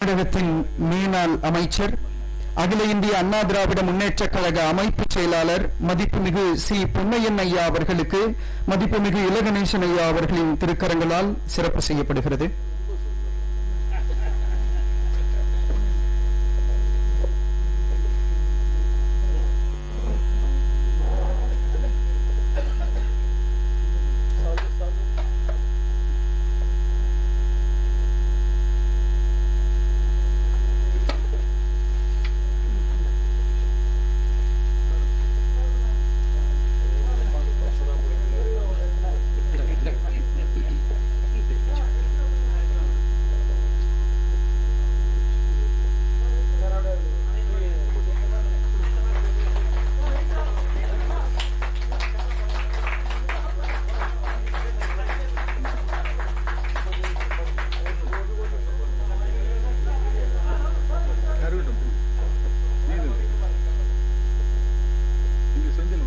தமிழகத்தின் மேனாள் அமைச்சர் அகில இந்திய அண்ணா திராவிட முன்னேற்றக் கழக அமைப்பு செயலாளர் மதிப்புமிகு சி பொன்னையன் ஐயா அவர்களுக்கு மதிப்புமிகு இலகணேசன் ஐயா அவர்களின் திருக்கரங்களால் சிறப்பு செய்யப்படுகிறது கருவிடும் நீங்க இங்க செஞ்சணும்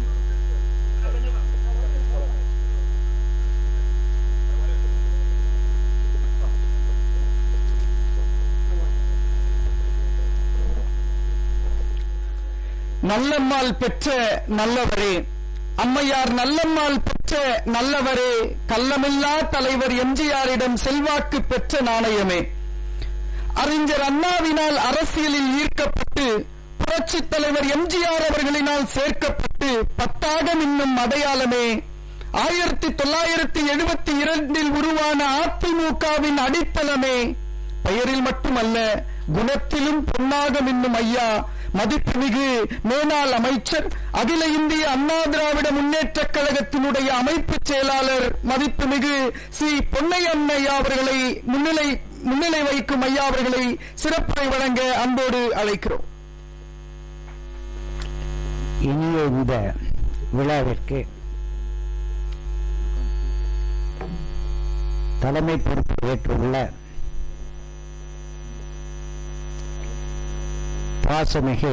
நல்லம்மாள் பெற்ற நல்லவரே அம்மையார் நல்லம்மாள் பெற்ற நல்லவரே கள்ளமில்லா தலைவர் எம்ஜிஆரிடம் செல்வாக்கு பெற்ற நாணயமே அறிஞர் அண்ணாவினால் அரசியலில் ஈர்க்கப்பட்டு புரட்சித் தலைவர் எம்ஜிஆர் அவர்களினால் சேர்க்கப்பட்டு பத்தாக மின்னும் அடையாளமே ஆயிரத்தி தொள்ளாயிரத்தி எழுபத்தி இரண்டில் உருவான அதிமுகவின் அடித்தளமே பெயரில் மட்டுமல்ல குணத்திலும் பொன்னாக மின்னும் ஐயா மதிப்புமிகு மேனாள் அமைச்சர் அகில இந்திய அண்ணா திராவிட முன்னேற்றக் கழகத்தினுடைய அமைப்பு செயலாளர் மதிப்புமிகு சி பொன்னையன் ஐயா அவர்களை முன்னிலை முன்னிலை வைக்கும் ஐயா அவர்களை சிறப்புரை வழங்க அன்போடு அழைக்கிறோம் இனிய இந்த விழாவிற்கு தலைமை பொறுப்பு ஏற்றுள்ள பாசமிகு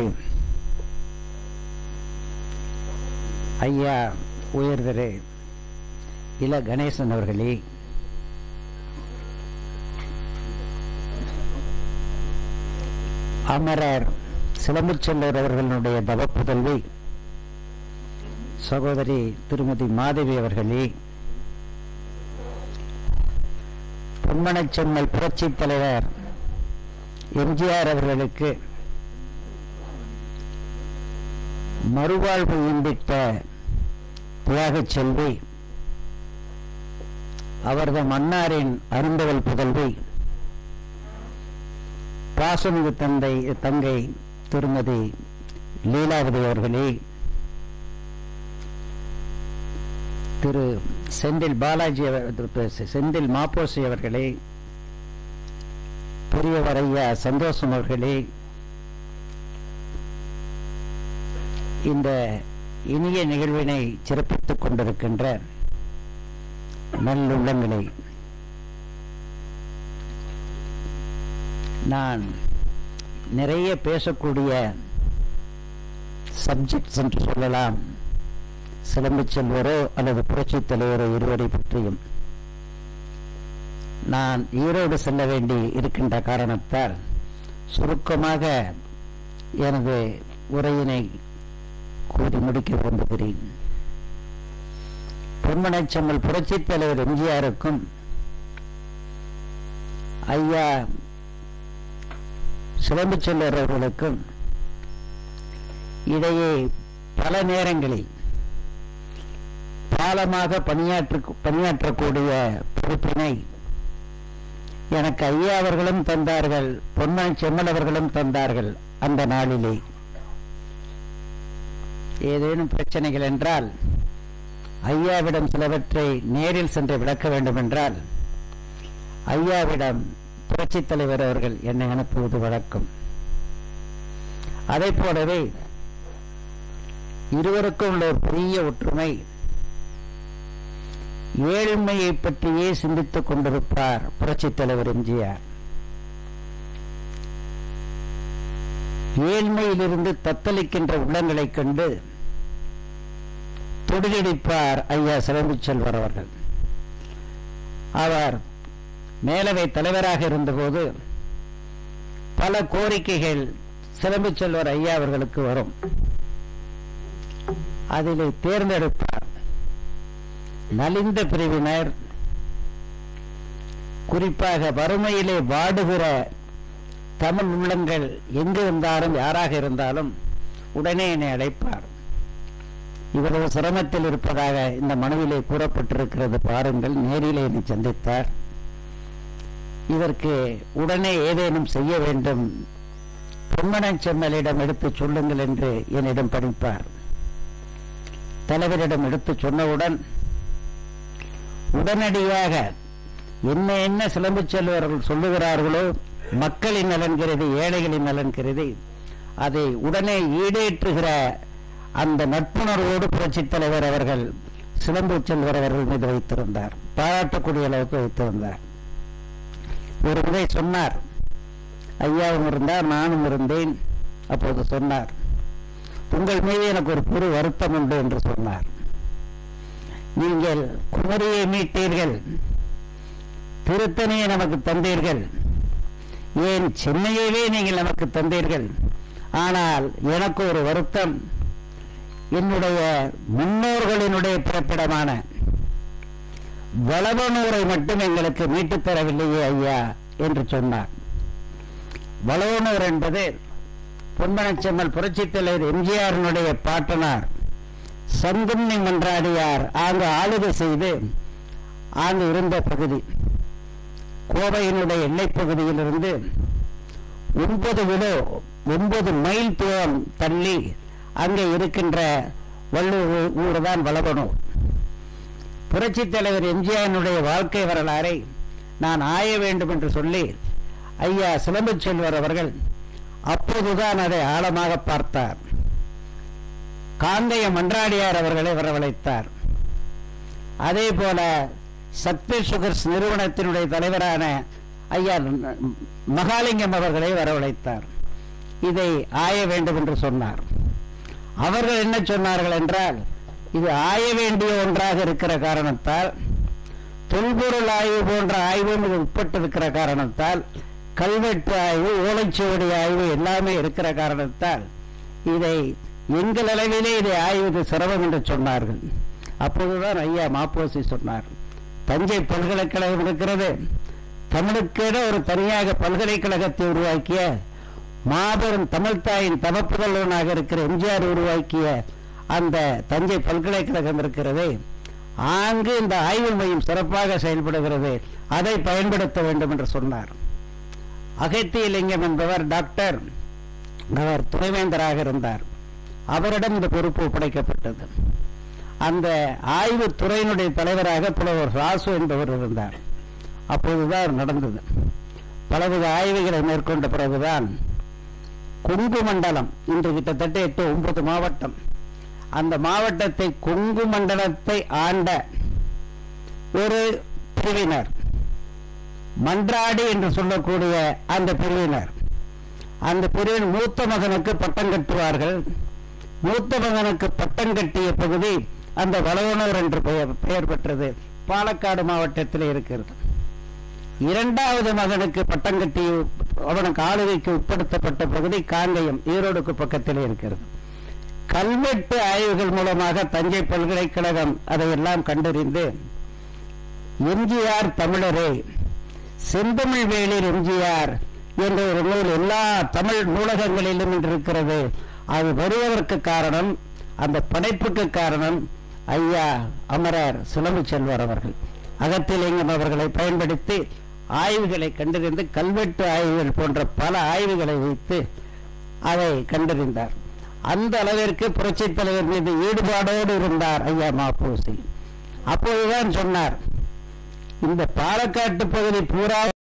ஐயா உயர்திரு இல கணேசன் அவர்களே அமரர் சிலம்புச்செல்லர் அவர்களுடைய தவப்புதல்வி சகோதரி திருமதி மாதவி அவர்களே பொன்மனச்செம்மல் புரட்சித் தலைவர் எம்ஜிஆர் அவர்களுக்கு மறுவாழ்வு ஈம்பிட்ட தியாகச் செல்வி அவரது மன்னாரின் அருந்தவல் புதல்வி பாசமிகு தந்தை தங்கை திருமதி லீலாவதி அவர்களே திரு செந்தில் பாலாஜி அவர்- செந்தில் மாப்போசி அவர்களே பெரியவர் ஐயா சந்தோஷம் அவர்களே இந்த இனிய நிகழ்வினை சிறப்பித்துக் கொண்டிருக்கின்ற நல்லுள்ளங்களை நான் நிறைய பேசக்கூடிய சப்ஜெக்ட்ஸ் என்று சொல்லலாம் சிலம்புச் செல்வரோ அல்லது புரட்சித் தலைவரோ இருவரை பற்றியும் நான் ஈரோடு செல்ல வேண்டி இருக்கின்ற காரணத்தால் சுருக்கமாக எனது உரையினை கூறி முடிக்க விரும்புகிறேன் பொன்மனச்செம்மல் புரட்சித் தலைவர் எம்ஜிஆருக்கும் ஐயா சிலம்புச் செல்வர் அவர்களுக்கும் இடையே பல நேரங்களில் பாலமாக பணியாற்ற பணியாற்றக்கூடிய பொறுப்பினை எனக்கு ஐயா அவர்களும் தந்தார்கள் பொன்மன் செம்மல் அவர்களும் தந்தார்கள் அந்த நாளிலே ஏதேனும் பிரச்சனைகள் என்றால் ஐயாவிடம் சிலவற்றை நேரில் சென்று விளக்க வேண்டும் என்றால் ஐயாவிடம் புரட்சித் தலைவர் அவர்கள் என்னை அனுப்புவது வழக்கம் அதைப் போலவே இருவருக்கும் உள்ள ஒரு பெரிய ஒற்றுமை ஏழ்மையை பற்றியே சிந்தித்துக் கொண்டிருப்பார் புரட்சித் தலைவர் எம்ஜிஆர் ஏழ்மையிலிருந்து தத்தளிக்கின்ற உள்ளங்களைக் கண்டு தொழிலடிப்பார் ஐயா சிலம்புச் செல்வர் அவர்கள் அவர் மேலவை தலைவராக இருந்தபோது பல கோரிக்கைகள் சிலம்பு செல்வர் ஐயா அவர்களுக்கு வரும் அதில் தேர்ந்தெடுப்பார் நலிந்த பிரிவினர் குறிப்பாக வறுமையிலே வாடுகிற தமிழ் உள்ளங்கள் எங்கு இருந்தாலும் யாராக இருந்தாலும் உடனே என்னை அழைப்பார் இவ்வளவு சிரமத்தில் இருப்பதாக இந்த மனுவிலே கூறப்பட்டிருக்கிறது பாருங்கள் நேரிலே என்னை சந்தித்தார் இதற்கு உடனே ஏதேனும் செய்ய வேண்டும் பொன்மனச் செம்மலிடம் எடுத்து சொல்லுங்கள் என்று என்னிடம் படிப்பார் தலைவரிடம் எடுத்து சொன்னவுடன் உடனடியாக என்ன என்ன சிலம்பு செல்வர்கள் சொல்லுகிறார்களோ மக்களின் நலன் கருதி ஏழைகளின் நலன் கருதி அதை உடனே ஈடேற்றுகிற அந்த நட்புணர்வோடு புரட்சித் தலைவர் அவர்கள் சிலம்பு செல்வர் அவர்கள் மீது வைத்திருந்தார் பாராட்டக்கூடிய அளவுக்கு வைத்திருந்தார் ஒரு முறை சொன்னார் ஐயாவும் இருந்தார் நானும் இருந்தேன் அப்போது சொன்னார் உங்கள் மீது எனக்கு ஒரு பெரு வருத்தம் உண்டு என்று சொன்னார் நீங்கள் குமரியை மீட்டீர்கள் திருத்தணியை நமக்கு தந்தீர்கள் ஏன் சென்னையவே நீங்கள் நமக்கு தந்தீர்கள் ஆனால் எனக்கு ஒரு வருத்தம் என்னுடைய முன்னோர்களினுடைய பிறப்பிடமான வளவனூரை மட்டும் எங்களுக்கு மீட்டுத் தரவில்லையே ஐயா என்று சொன்னார் வளவனூர் என்பது பொன்மனச்செம்மல் புரட்சித் தலைவர் எம்ஜிஆரினுடைய பாட்டனார் சங்குன்னி மன்றாடியார் அங்கு ஆளுகை செய்து அங்கு இருந்த பகுதி கோவையினுடைய எல்லைப் பகுதியிலிருந்து ஒன்பது கிலோ ஒன்பது மைல் தூரம் தள்ளி அங்கே இருக்கின்ற வள்ளூர் ஊர் தான் வளவனூர் புரட்சித் தலைவர் எம்ஜிஆரினுடைய வாழ்க்கை வரலாறை நான் ஆய வேண்டும் என்று சொல்லி ஐயா சிலம்பு செல்வர் அவர்கள் அப்போதுதான் அதை ஆழமாக பார்த்தார் காந்தைய மன்றாடியார் அவர்களை வரவழைத்தார் அதே போல சக்தி சுகர்ஸ் நிறுவனத்தினுடைய தலைவரான ஐயா மகாலிங்கம் அவர்களை வரவழைத்தார் இதை ஆய வேண்டும் என்று சொன்னார் அவர்கள் என்ன சொன்னார்கள் என்றால் இது ஆய வேண்டிய ஒன்றாக இருக்கிற காரணத்தால் தொல்பொருள் ஆய்வு போன்ற ஆய்வும் இது உட்பட்டிருக்கிற காரணத்தால் கல்வெட்டு ஆய்வு ஓலைச்சுவடி ஆய்வு எல்லாமே இருக்கிற காரணத்தால் இதை எங்கள் அளவிலே இதை ஆய்வது சிரமம் என்று சொன்னார்கள் அப்போதுதான் ஐயா மாப்போசி சொன்னார் தஞ்சை பல்கலைக்கழகம் இருக்கிறது தமிழுக்கென ஒரு தனியாக பல்கலைக்கழகத்தை உருவாக்கிய மாபெரும் தமிழ்தாயின் தவப்புதல்வனாக இருக்கிற எம்ஜிஆர் உருவாக்கிய அந்த தஞ்சை பல்கலைக்கழகம் இருக்கிறது ஆங்கு இந்த ஆய்வு மையம் சிறப்பாக செயல்படுகிறது அதை பயன்படுத்த வேண்டும் என்று சொன்னார் அகத்தியலிங்கம் என்பவர் டாக்டர் அவர் துணைவேந்தராக இருந்தார் அவரிடம் இந்த பொறுப்பு ஒப்படைக்கப்பட்டது அந்த ஆய்வு துறையினுடைய தலைவராக புலவர் ராசு என்பவர் இருந்தார் அப்போதுதான் நடந்தது பலவித ஆய்வுகளை மேற்கொண்ட பிறகுதான் கொங்கு மண்டலம் இன்று கிட்டத்தட்ட எட்டு ஒன்பது மாவட்டம் அந்த மாவட்டத்தை கொங்கு மண்டலத்தை ஆண்ட ஒரு பிரிவினர் மன்றாடி என்று சொல்லக்கூடிய அந்த பிரிவினர் அந்த பிரிவின் மூத்த மகனுக்கு பட்டம் கட்டுவார்கள் மூத்த மகனுக்கு பட்டம் கட்டிய பகுதி அந்த வளவனூர் என்று பெயர் பெயர் பெற்றது பாலக்காடு மாவட்டத்தில் இருக்கிறது இரண்டாவது மகனுக்கு பட்டம் கட்டி அவனுக்கு ஆளுகைக்கு உட்படுத்தப்பட்ட பகுதி காங்கயம் ஈரோடுக்கு பக்கத்தில் இருக்கிறது கல்வெட்டு ஆய்வுகள் மூலமாக தஞ்சை பல்கலைக்கழகம் அதையெல்லாம் கண்டறிந்து எம்ஜிஆர் தமிழரே செந்தமிழ் வேளிர் எம்ஜிஆர் என்ற ஒரு நூல் எல்லா தமிழ் நூலகங்களிலும் இன்று இருக்கிறது அது வருவதற்கு காரணம் அந்த படைப்புக்கு காரணம் ஐயா அமரர் சிலம்பு செல்வர் அவர்கள் அகத்திலிங்கம் அவர்களை பயன்படுத்தி ஆய்வுகளை கண்டறிந்து கல்வெட்டு ஆய்வுகள் போன்ற பல ஆய்வுகளை வைத்து அதை கண்டறிந்தார் அந்த அளவிற்கு புரட்சித் தலைவர் மீது ஈடுபாடோடு இருந்தார் ஐயா மாப்பூசி அப்போதுதான் சொன்னார் இந்த பாலக்காட்டு பகுதி பூரா